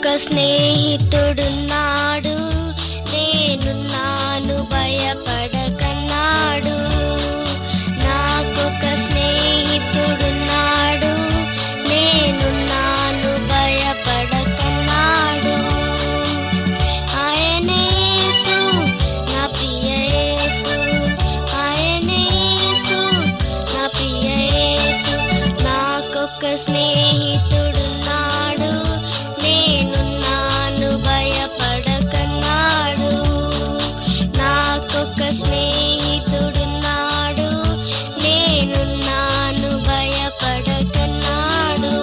నాకొక స్నేహితుడున్నాడు నేనున్నాను భయపడకన్నాడు నాకొక స్నేహితుడున్నాడు నేనున్నాను భయపడకన్నాడు ఆయనేసు నా ప్రియ యేసు ఆయనేసు నా ప్రియ యేసు నాకొక స్నేహితుడున్నాడు నేనున్నాను భయపడకన్నాడు నాకొక స్నేహితుడున్నాడు నేనున్నాను భయపడకన్నాడు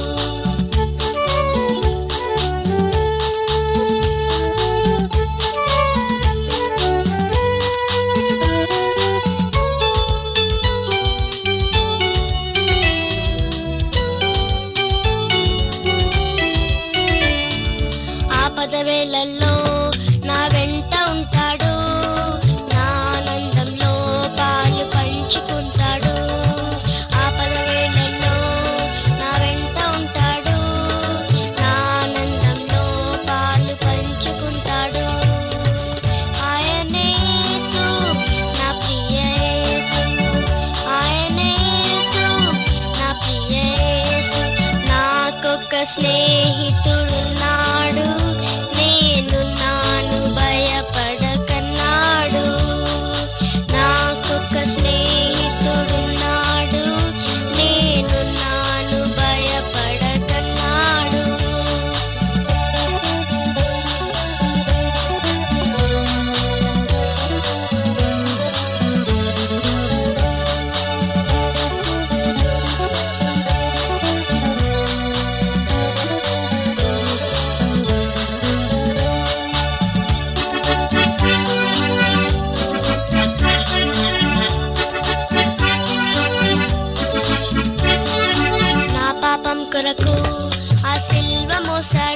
ఆపద వేళల్లో నా వెంట ఉంటాడు నా ఆనందంలో పాలు పంచుకుంటాడు ఆపద వేళల్లో నా వెంట ఉంటాడు నా ఆనందంలో పాలు పంచుకుంటాడు ఆయనేసు నా ప్రియ యేసు ఆయనేసు నా ప్రియ యేసు నాకొక స్నేహితుడున్నాడు నేనున్నాను భయపడకన్నాడు నాకొక స్నేహితుడున్నాడు నేనున్నాను భయపడకన్నాడు నా పాపం కొరకు ఆ సిల్వ మోసాడు